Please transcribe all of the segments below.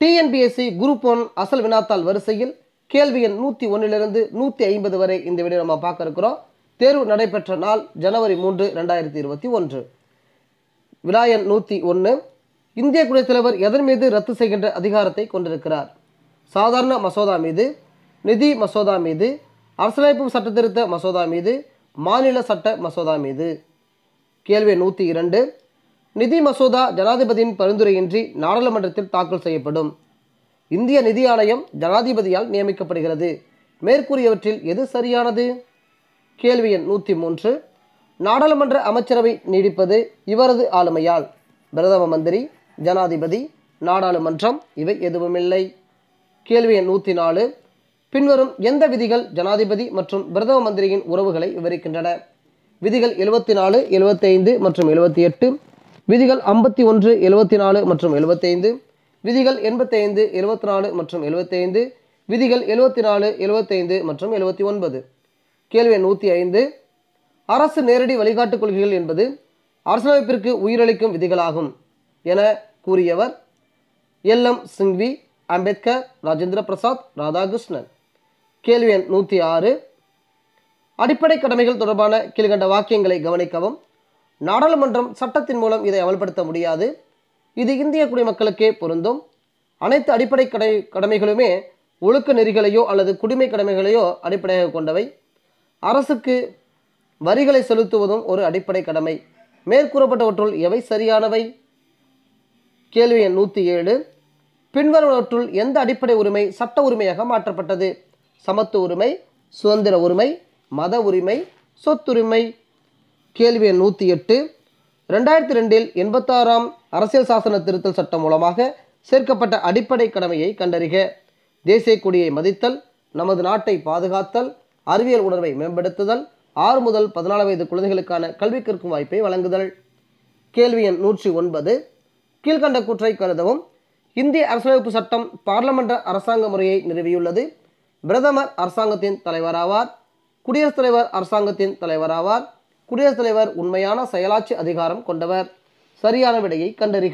TNPSC group one அசல் வினாத்தாள் வரிசையில் கேள்வி எண் நூற்றி ஒன்றிலிருந்து நூற்றி ஐம்பது வரை இந்த வீடியோ நம்ம பார்க்க இருக்கிறோம் தேர்வு நடைபெற்ற நாள் ஜனவரி மூன்று ரெண்டாயிரத்தி இருபத்தி ஒன்று வினா எண் நூற்றி ஒன்று இந்திய குடியரசுத் தலைவர் எதன் மீது ரத்து செய்கின்ற அதிகாரத்தை கொண்டிருக்கிறார் சாதாரண மசோதா மீது நிதி மசோதா மீது அரசியலமைப்பு சட்டத்திருத்த மசோதா மீது மாநில சட்ட மசோதா மீது கேள்வி நூற்றி இரண்டு நிதி மசோதா ஜனாதிபதியின் பரிந்துரையின்றி நாடாளுமன்றத்தில் தாக்கல் செய்யப்படும் இந்திய நிதி ஆணையம் ஜனாதிபதியால் நியமிக்கப்படுகிறது மேற்கூறியவற்றில் எது சரியானது கேள்வி எண் நூற்றி மூன்று நாடாளுமன்ற அமைச்சரவை நீடிப்பது இவரது ஆளுமையால் பிரதம மந்திரி ஜனாதிபதி நாடாளுமன்றம் இவை எதுவுமில்லை கேள்வி எண் நூற்றி நாலு பின்வரும் எந்த விதிகள் ஜனாதிபதி மற்றும் பிரதம மந்திரியின் உறவுகளை விவரிக்கின்றன விதிகள் எழுபத்தி நாலு எழுபத்தைந்து மற்றும் எழுபத்தி எட்டு விதிகள் ஐம்பத்தி ஒன்று எழுபத்தி நாலு மற்றும் எழுபத்தைந்து விதிகள் எண்பத்தைந்து எழுபத்தி நாலு மற்றும் எழுபத்தைந்து விதிகள் எழுபத்தி நாலு எழுபத்தைந்து மற்றும் எழுபத்தி ஒன்பது கேள்வி எண் நூற்றி ஐந்து அரசு நேரடி வழிகாட்டுக் கொள்கைகள் என்பது அரசியலமைப்பிற்கு உயிரளிக்கும் விதிகளாகும் என கூறியவர் எல் எம் சிங்வி அம்பேத்கர் ராஜேந்திர பிரசாத் ராதாகிருஷ்ணன் கேள்வி எண் நூற்றி ஆறு அடிப்படை கடமைகள் தொடர்பான கீழ்கண்ட வாக்கியங்களை கவனிக்கவும் நாடாளுமன்றம் சட்டத்தின் மூலம் இதை அமல்படுத்த முடியாது இது இந்திய குடிமக்களுக்கே பொருந்தும் அனைத்து அடிப்படை கடை கடமைகளுமே ஒழுக்க நெறிகளையோ அல்லது குடிமை கடமைகளையோ அடிப்படையாக கொண்டவை அரசுக்கு வரிகளை செலுத்துவதும் ஒரு அடிப்படை கடமை மேற்கூறப்பட்டவற்றுள் எவை சரியானவை கேள்வி எண் நூற்றி ஏழு பின்வருவனவற்றுள் எந்த அடிப்படை உரிமை சட்ட உரிமையாக மாற்றப்பட்டது சமத்துவ உரிமை சுதந்திர உரிமை மத உரிமை சொத்துரிமை கேள்வி எண் நூற்றி எட்டு ரெண்டாயிரத்தி ரெண்டில் எண்பத்தாறாம் அரசியல் சாசன திருத்தல் சட்டம் மூலமாக சேர்க்கப்பட்ட அடிப்படை கடமையை கண்டறிக தேசிய கொடியை மதித்தல் நமது நாட்டை பாதுகாத்தல் அறிவியல் உணர்வை மேம்படுத்துதல் ஆறு முதல் பதினாலு வயது குழந்தைகளுக்கான கல்வி கற்கும் வாய்ப்பை வழங்குதல் கேள்வி எண் நூற்றி ஒன்பது கீழ்கண்ட கூற்றை கருதவும் இந்திய அரசியலமைப்பு சட்டம் பார்லமென்ற அரசாங்க முறையை நிறுவியுள்ளது பிரதமர் அரசாங்கத்தின் தலைவராவார் குடியரசுத் தலைவர் அரசாங்கத்தின் தலைவராவார் குடியரசுத் தலைவர் உண்மையான செயலாட்சி அதிகாரம் கொண்டவர் சரியான விடையை கண்டறிக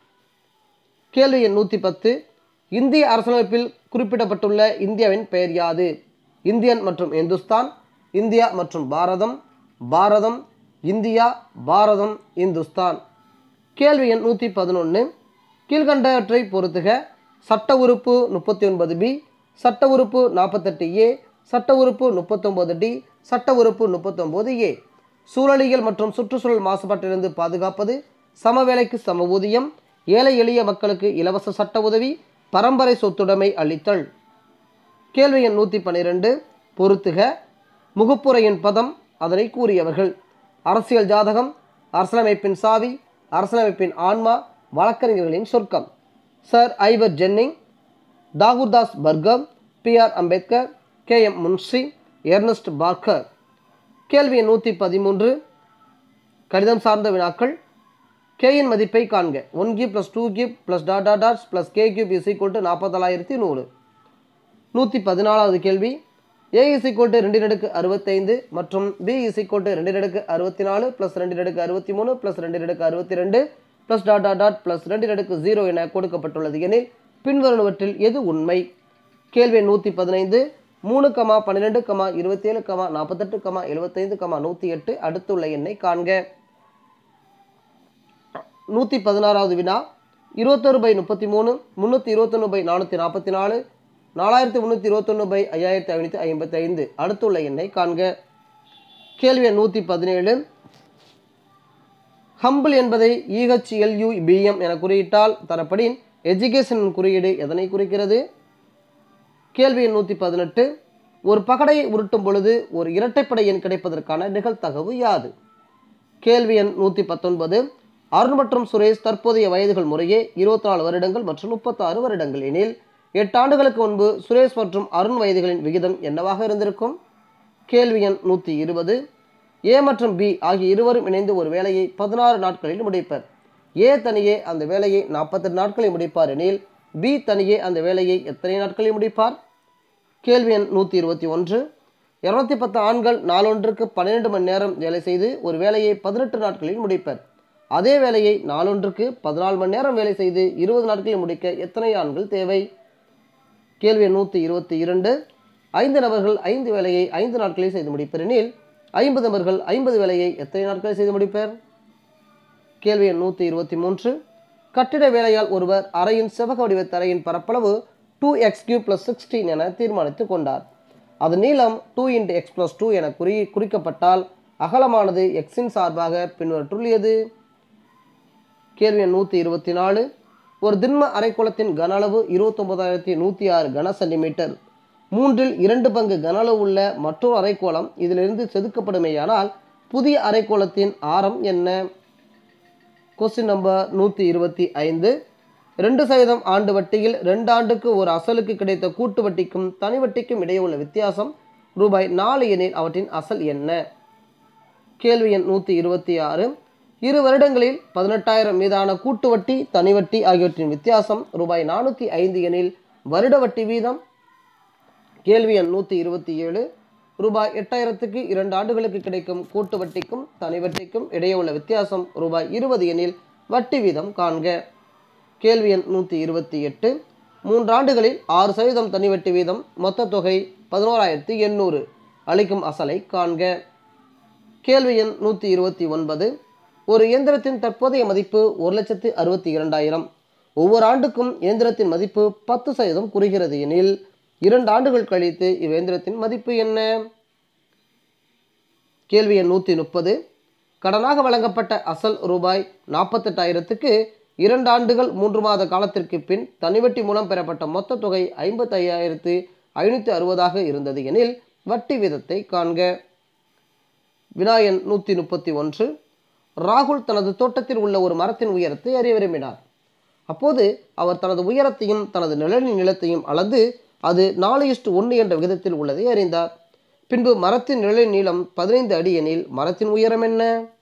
கேள்வி எண் நூற்றி பத்து இந்திய அரசியலமைப்பில் குறிப்பிடப்பட்டுள்ள இந்தியாவின் பெயர் யாது இந்தியன் மற்றும் இந்துஸ்தான் இந்தியா மற்றும் பாரதம் பாரதம் இந்தியா பாரதம் இந்துஸ்தான் கேள்வி எண் நூற்றி பதினொன்று கீழ்கண்டவற்றை பொறுத்துக சட்ட உறுப்பு முப்பத்தி ஒன்பது பி சட்ட உறுப்பு நாற்பத்தெட்டு ஏ சட்ட உறுப்பு முப்பத்தொம்போது டி சட்ட உறுப்பு முப்பத்தொம்போது ஏ சூழலியல் மற்றும் சுற்றுச்சூழல் மாசுபாட்டிலிருந்து பாதுகாப்பது சமவேலைக்கு சம ஊதியம் ஏழை எளிய மக்களுக்கு இலவச சட்ட உதவி பரம்பரை சொத்துடைமை அளித்தல் கேள்வி எண் நூற்றி பன்னிரெண்டு பொறுத்துக முகப்புரையின் பதம் அதனை கூறியவர்கள் அரசியல் ஜாதகம் அரசியலமைப்பின் சாவி அரசியலமைப்பின் ஆன்மா வழக்கறிஞர்களின் சொர்க்கம் sir Ivor Jennings Thakurdas Bhargava B R Ambedkar K M Munshi Ernest Barker கேள்வி எண் நூற்றி பதிமூன்று கடிதம் சார்ந்த வினாக்கள் கேயின் மதிப்பை காண்க one cube plus two cube plus dot dot dots plus K cube is equal to நாற்பத்தொள்ளாயிரத்தி நூறு நூற்றி பதினாலாவது கேள்வி ஏ இஸ் ஈக்குவல் டு ரெண்டு நடுக்கு அறுபத்தைந்து மற்றும் பி இஸ் ஈக்குவல் டு ரெண்டு நடுக்கு அறுபத்தி நாலு ப்ளஸ் ரெண்டு நடுக்கு அறுபத்தி மூணு ப்ளஸ் ரெண்டு நடுக்கு அறுபத்தி ரெண்டு plus dot dot dot plus ரெண்டு நடுக்கு ஜீரோ என கொடுக்கப்பட்டுள்ளது எனில் பின்வருவனவற்றில் எது உண்மை கேள்வி நூற்றி பதினைந்து மூணு கமா பன்னிரெண்டு கமா இருபத்தேழு கமா நாற்பத்தெட்டு கமா எழுபத்தைந்து கமா நூற்றி எட்டு அடுத்துள்ள எண்ணை காண்க நூற்றி பதினாறாவது வினா இருபத்தொரு பை முப்பத்தி மூணு முந்நூற்றி இருபத்தொன்று பை நானூற்றி நாற்பத்தி நாலு நாலாயிரத்தி முந்நூற்றி இருபத்தொன்று பை ஐயாயிரத்தி ஐநூற்றி ஐம்பத்தி ஐந்து அடுத்துள்ள எண்ணை காண்க கேள்வி எண் நூற்றி பதினேழு ஹம்பிள் என்பதை இஹெச்எல்யூ பிஎம் என குறியிட்டால் தரப்படி எஜுகேஷன் குறியீடு எதனை குறிக்கிறது கேள்வி எண் நூற்றி பதினெட்டு ஒரு பகடையை உருட்டும் பொழுது ஒரு இரட்டைப்படை எண் கிடைப்பதற்கான நிகழ்தகவு யாது கேள்வி எண் நூற்றி பத்தொன்பது அருண் மற்றும் சுரேஷ் தற்போதைய வயதுகள் முறையே இருபத்தி நாலு வருடங்கள் மற்றும் முப்பத்தாறு வருடங்கள் எனில் எட்டு ஆண்டுகளுக்கு முன்பு சுரேஷ் மற்றும் அருண் வயதுகளின் விகிதம் என்னவாக இருந்திருக்கும் கேள்வி எண் நூற்றி இருபது ஏ மற்றும் பி ஆகிய இருவரும் இணைந்து ஒரு வேலையை பதினாறு நாட்களில் முடிப்பர் ஏ தனியே அந்த வேலையை நாற்பத்தெட்டு நாட்களில் முடிப்பார் எனில் பி தனியே அந்த வேலையை எத்தனை நாட்களில் முடிப்பார் கேள்வி எண் நூற்றி இருபத்தி ஒன்று இரநூத்தி பத்து ஆண்கள் நாளொன்றுக்கு பன்னிரெண்டு மணி நேரம் வேலை செய்து ஒரு வேலையை பதினெட்டு நாட்களில் முடிப்பர் அதே வேலையை நாளொன்றுக்கு பதினாலு மணி நேரம் வேலை செய்து இருபது நாட்களில் முடிக்க எத்தனை ஆண்கள் தேவை கேள்வி எண் நூற்றி இருபத்தி இரண்டு ஐந்து நபர்கள் ஐந்து வேலையை ஐந்து நாட்களில் செய்து முடிப்பர் எனில் ஐம்பது நபர்கள் ஐம்பது வேலையை எத்தனை நாட்களில் செய்து முடிப்பர் கேள்வி எண் நூற்றி இருபத்தி மூன்று கட்டிட வேலையால் ஒருவர் அறையின் செவ்வக வடிவ தரையின் பரப்பளவு two X Q plus sixteen என தீர்மானித்து கொண்டார் அது நீளம் two into X plus two என குறி குறிக்கப்பட்டால் அகலமானது எக்ஸின் சார்பாக பின்வற்றுள்ளியது கேள்வி எண் நூற்றி இருபத்தி நாலு ஒரு திண்ம அரைக்கோளத்தின் கன அளவு இருபத்தொன்பதாயிரத்தி நூற்றி ஆறு கன சென்டிமீட்டர் மூன்றில் இரண்டு பங்கு கன அளவு உள்ள மற்றொரு அரைக்கோளம் இதிலிருந்து செதுக்கப்படுமேயானால் புதிய அரைக்கோளத்தின் ஆரம் என்ன கொஸ்டின் நம்பர் நூற்றி இருபத்தி ஐந்து ரெண்டு சதவீதம் ஆண்டு வட்டியில் ரெண்டு ஆண்டுக்கு ஒரு அசலுக்கு கிடைத்த கூட்டு வட்டிக்கும் தனி வட்டிக்கும் இடையே உள்ள வித்தியாசம் ரூபாய் நாலு எனில் அவற்றின் அசல் என்ன கேள்வி எண் நூற்றி இருபத்தி ஆறு இரு வருடங்களில் பதினெட்டாயிரம் மீதான கூட்டு வட்டி தனி வட்டி ஆகியவற்றின் வித்தியாசம் ரூபாய் நானூற்றி ஐந்து எனில் வருட வட்டி வீதம் கேள்வி எண் நூற்றி இருபத்தி ஏழு ரூபாய் எட்டாயிரத்துக்கு இரண்டு ஆண்டுகளுக்கு கிடைக்கும் கூட்டு வட்டிக்கும் தனி வட்டிக்கும் இடையே உள்ள வித்தியாசம் ரூபாய் இருபது எனில் வட்டி வீதம் காண்க கேள்வி எண் நூற்றி இருபத்தி எட்டு மூன்றாண்டுகளில் ஆறு சதவீதம் தனி வட்டி வீதம் மொத்த தொகை பதினோராயிரத்தி எண்ணூறு அளிக்கும் அசலை காண்க கேள்வி எண் நூற்றி இருபத்தி ஒன்பது ஒரு இயந்திரத்தின் தற்போதைய மதிப்பு ஒரு லட்சத்து அறுபத்தி இரண்டாயிரம் ஒவ்வொரு ஆண்டுக்கும் இயந்திரத்தின் மதிப்பு பத்து சதவீதம் குறைகிறது எனில் இரண்டு ஆண்டுகள் கழித்து இவ்வியந்திரத்தின் மதிப்பு என்ன கேள்வி எண் நூற்றி முப்பது கடனாக வழங்கப்பட்ட அசல் ரூபாய் நாற்பத்தெட்டாயிரத்துக்கு இரண்டு ஆண்டுகள் மூன்று மாத காலத்திற்கு பின் தனிவட்டி மூலம் பெறப்பட்ட மொத்த தொகை ஐம்பத்தையாயிரத்து ஐநூற்றி அறுபதாக இருந்தது எனில் வட்டி வீதத்தை காண்க வினாயன் நூற்றி முப்பத்தி ஒன்று ராகுல் தனது தோட்டத்தில் உள்ள ஒரு மரத்தின் உயரத்தை அறிய விரும்பினார் அப்போது அவர் தனது உயரத்தையும் தனது நிழலின் நிலத்தையும் அளந்து அது நாலு இஸ்டு ஒன்று என்ற விகிதத்தில் உள்ளதை அறிந்தார் பின்பு மரத்தின் நிழலின் நீளம் பதினைந்து அடி எனில் மரத்தின் உயரம் என்ன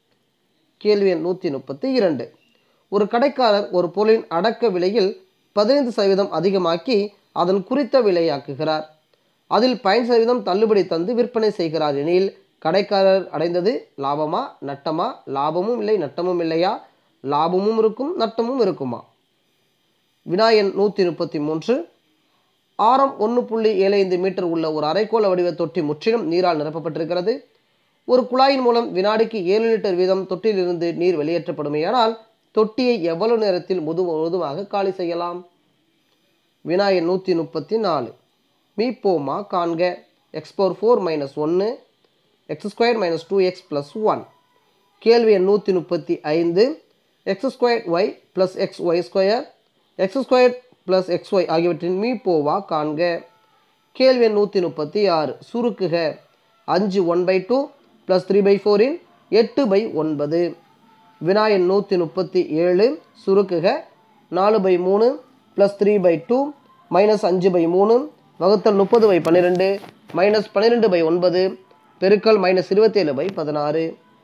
கேள்வி எண் நூற்றி முப்பத்தி இரண்டு ஒரு கடைக்காரர் ஒரு பொருளின் அடக்க விலையில் பதினைந்து சதவீதம் அதிகமாக்கி அதன் குறித்த விலையாக்குகிறார் அதில் பயன் சதவீதம் தள்ளுபடி தந்து விற்பனை செய்கிறார் எனில் கடைக்காரர் அடைந்தது லாபமா நட்டமா லாபமும் இல்லை நட்டமும் இல்லையா லாபமும் இருக்கும் நட்டமும் இருக்குமா வினாயன் நூற்றி முப்பத்தி மூன்று ஆரம் ஒன்று புள்ளி ஏழு ஐந்து மீட்டர் உள்ள ஒரு அரைக்கோள வடிவ தொட்டி முற்றிலும் நீரால் நிரப்பப்பட்டிருக்கிறது ஒரு குழாயின் மூலம் வினாடிக்கு ஏழு லிட்டர் வீதம் தொட்டியிலிருந்து நீர் வெளியேற்றப்படுமேயானால் தொட்டியை எவ்வளவு நேரத்தில் முது முழுதுமாக காலி செய்யலாம் வினாயன் நூற்றி முப்பத்தி நாலு மீப்போமா காண்க எக்ஸ் பவர் ஃபோர் மைனஸ் ஒன்று X square minus two X plus one கேள்வி எண் நூற்றி முப்பத்தி ஐந்து X square Y plus X Y square X square plus X Y ஆகியவற்றின் மீப்போவா காண்க கேள்வி எண் நூற்றி முப்பத்தி ஆறு சுருக்குக அஞ்சு one by two plus three by ஃபோரின் எட்டு பை ஒன்பது வினாயன் நூற்றி முப்பத்தி ஏழு சுருக்குக நாலு பை மூணு plus three by two minus அஞ்சு பை மூணு வகுத்தல் முப்பது பை பன்னிரெண்டு மைனஸ் பன்னிரெண்டு பை ஒன்பது பெருக்கல் மைனஸ் இருபத்தேழு பை பதினாறு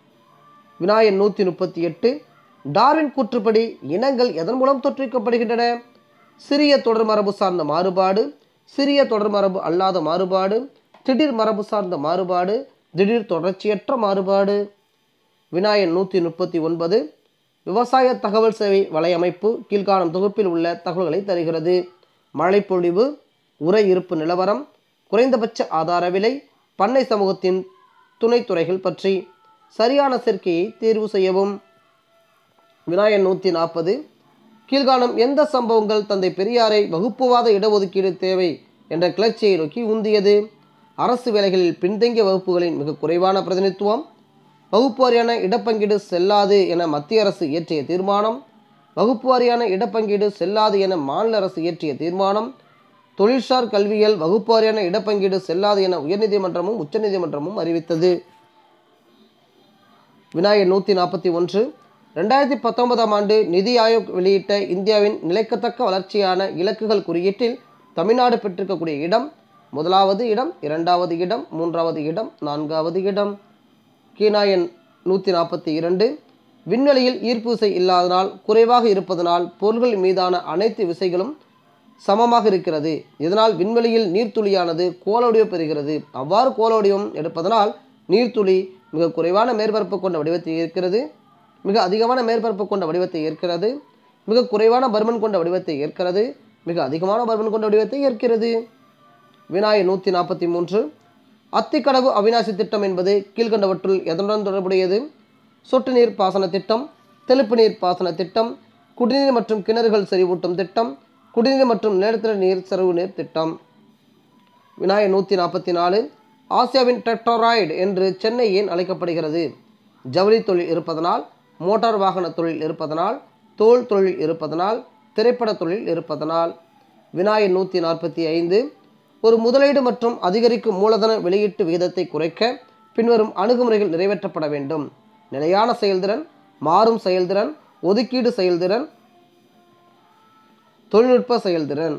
வினாயன் நூற்றி முப்பத்தி எட்டு டார்வின் கூற்றுப்படி இனங்கள் எதன் மூலம் தோற்றுவிக்கப்படுகின்றன சிறிய தொடர் மரபு சார்ந்த மாறுபாடு சிறிய தொடர் மரபு அல்லாத மாறுபாடு திடீர் மரபு சார்ந்த மாறுபாடு திடீர் தொடர்ச்சியற்ற மாறுபாடு வினாயன் நூற்றி முப்பத்தி ஒன்பது விவசாய தகவல் சேவை வலையமைப்பு கீழ்காணும் தொகுப்பில் உள்ள தகவல்களை தருகிறது மழைப்பொழிவு உரை இருப்பு நிலவரம் குறைந்தபட்ச ஆதார விலை பண்ணை சமூகத்தின் துணைத்துறைகள் பற்றி சரியான சேர்க்கையை தேர்வு செய்யவும் வினாயன் நூற்றி நாற்பது கீழ்காணும் எந்த சம்பவங்கள் தந்தை பெரியாரை வகுப்புவாத இடஒதுக்கீடு தேவை என்ற கிளர்ச்சியை நோக்கி உந்தியது அரசு வேலைகளில் பின்தங்கிய வகுப்புகளின் மிக குறைவான பிரதிநிதித்துவம் வகுப்பு வாரியான இடப்பங்கீடு செல்லாது என மத்திய அரசு இயற்றிய தீர்மானம் வகுப்பு வாரியான இடப்பங்கீடு செல்லாது என மாநில அரசு இயற்றிய தீர்மானம் தொழில்சார் கல்வியல் வகுப்பு வாரியான இடப்பங்கீடு செல்லாது என உயர்நீதிமன்றமும் உச்சநீதிமன்றமும் அறிவித்தது வினாயன் நூற்றி நாற்பத்தி ஒன்று ரெண்டாயிரத்தி பத்தொன்பதாம் ஆண்டு நிதி ஆயோக் வெளியிட்ட இந்தியாவின் நிலைக்கத்தக்க வளர்ச்சியான இலக்குகள் குறியீட்டில் தமிழ்நாடு பெற்றிருக்கக்கூடிய இடம் முதலாவது இடம் இரண்டாவது இடம் மூன்றாவது இடம் நான்காவது இடம் கீனாயன் நூற்றி நாற்பத்தி இரண்டு விண்வெளியில் ஈர்ப்பு விசை இல்லாதனால் குறைவாக இருப்பதனால் பொருள்கள் மீதான அனைத்து விசைகளும் சமமாக இருக்கிறது இதனால் விண்வெளியில் நீர்த்துளியானது கோலவடிவம் பெறுகிறது அவ்வாறு கோலவடிவம் எடுப்பதனால் நீர்த்துளி மிக குறைவான மேற்பரப்பு கொண்ட வடிவத்தில் இருக்கிறது மிக அதிகமான மேற்பரப்பு கொண்ட வடிவத்தை ஏற்கிறது மிக குறைவான பருமன் கொண்ட வடிவத்தை ஏற்கிறது மிக அதிகமான பருமன் கொண்ட வடிவத்தை ஏற்கிறது வினாய் நூற்றி நாற்பத்தி மூன்று அத்திக்கடவு அவிநாசி திட்டம் என்பது கீழ்கண்டவற்றுள் எதனுடன் தொடர்புடையது சொட்டு நீர் பாசன திட்டம் தெளிப்பு நீர் பாசன திட்டம் குடிநீர் மற்றும் கிணறுகள் செறிவூட்டும் திட்டம் குடிநீர் மற்றும் நிலத்தடி நீர் செறிவு நீர் திட்டம் வினாய நூற்றி நாற்பத்தி நாலு ஆசியாவின் டெட்ராய்டு என்று சென்னை ஏன் அழைக்கப்படுகிறது ஜவுளி தொழில் இருப்பதனால் மோட்டார் வாகன தொழில் இருப்பதனால் தோல் தொழில் இருப்பதனால் திரைப்பட தொழில் இருப்பதனால் வினாய நூற்றி நாற்பத்தி ஐந்து ஒரு முதலீடு மற்றும் அதிகரிக்கும் மூலதன வெளியீட்டு விகிதத்தை குறைக்க பின்வரும் அணுகுமுறைகள் நிறைவேற்றப்பட வேண்டும் நிலையான செயல்திறன் மாறும் செயல்திறன் ஒதுக்கீடு செயல்திறன் தொழில்நுட்ப செயல்திறன்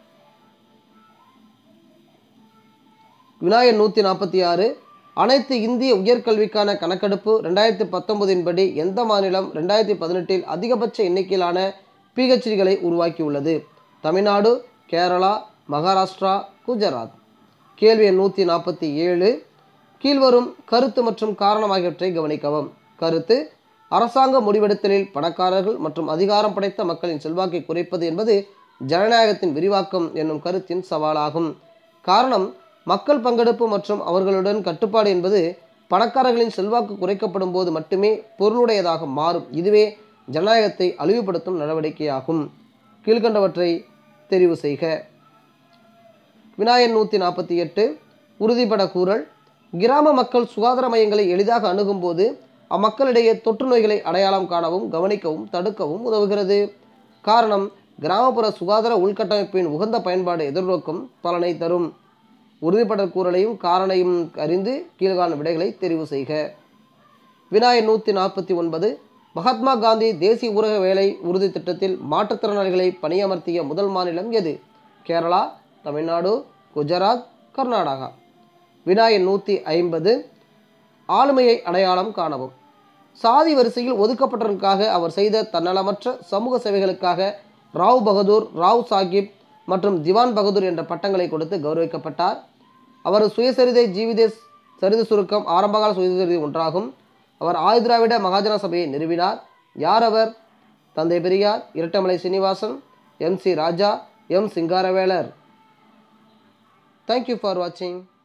வினாயன் நூற்றி நாற்பத்தி ஆறு அனைத்து இந்திய உயர்கல்விக்கான கணக்கெடுப்பு ரெண்டாயிரத்தி பத்தொன்பதின் படி எந்த மாநிலம் ரெண்டாயிரத்தி பதினெட்டில் அதிகபட்ச எண்ணிக்கையிலான பிஹெச்டிகளை உருவாக்கியுள்ளது தமிழ்நாடு கேரளா மகாராஷ்டிரா குஜராத் கேள்வி எண் நூற்றி நாற்பத்தி ஏழு கீழ்வரும் கருத்து மற்றும் காரணம் ஆகியவற்றை கவனிக்கவும் கருத்து அரசாங்க முடிவெடுத்தலில் பணக்காரர்கள் மற்றும் அதிகாரம் படைத்த மக்களின் செல்வாக்கை குறைப்பது என்பது ஜனநாயகத்தின் விரிவாக்கம் என்னும் கருத்தின் சவாலாகும் காரணம் மக்கள் பங்கெடுப்பு மற்றும் அவர்களுடன் கட்டுப்பாடு என்பது பணக்காரர்களின் செல்வாக்கு குறைக்கப்படும் போது மட்டுமே பொருளுடையதாக மாறும் இதுவே ஜனநாயகத்தை அழிவுபடுத்தும் நடவடிக்கையாகும் கீழ்கண்டவற்றை தெரிவு செய்க வினாயன் நூற்றி நாற்பத்தி எட்டு உறுதிபட கூறல் கிராம மக்கள் சுகாதார மையங்களை எளிதாக அணுகும்போது அம்மக்களிடையே தொற்று நோய்களை அடையாளம் காணவும் கவனிக்கவும் தடுக்கவும் உதவுகிறது காரணம் கிராமப்புற சுகாதார உள்கட்டமைப்பின் உகந்த பயன்பாடு எதிர்நோக்கும் பலனை தரும் உறுதிப்படல் கூறலையும் காரணையும் அறிந்து கீழ்காணும் விடைகளை தெரிவு செய்க வினாயன் நூற்றி நாற்பத்தி ஒன்பது மகாத்மா காந்தி தேசிய ஊரக வேலை உறுதி திட்டத்தில் மாற்றுத்திறனாளிகளை பணியமர்த்திய முதல் மாநிலம் எது கேரளா தமிழ்நாடு குஜராத் கர்நாடகா வினாயன் நூற்றி ஐம்பது ஆளுமையை அடையாளம் காணவும் சாதி வரிசையில் ஒதுக்கப்பட்டவர்களுக்காக அவர் செய்த தன்னலமற்ற சமூக சேவைகளுக்காக ராவ் பகதூர் ராவ் சாஹிப் மற்றும் திவான் பகதூர் என்ற பட்டங்களை கொடுத்து கௌரவிக்கப்பட்டார் அவரது சுயசரிதை ஜீவித சரித சுருக்கம் ஆரம்பகால சுயசரிதை ஒன்றாகும் அவர் ஆயுதிராவிட மகாஜன சபையை நிறுவினார் யார் அவர் தந்தை Periyar Rettamalai Srinivasan M C Raja M Singaravelar thank you for வாட்சிங்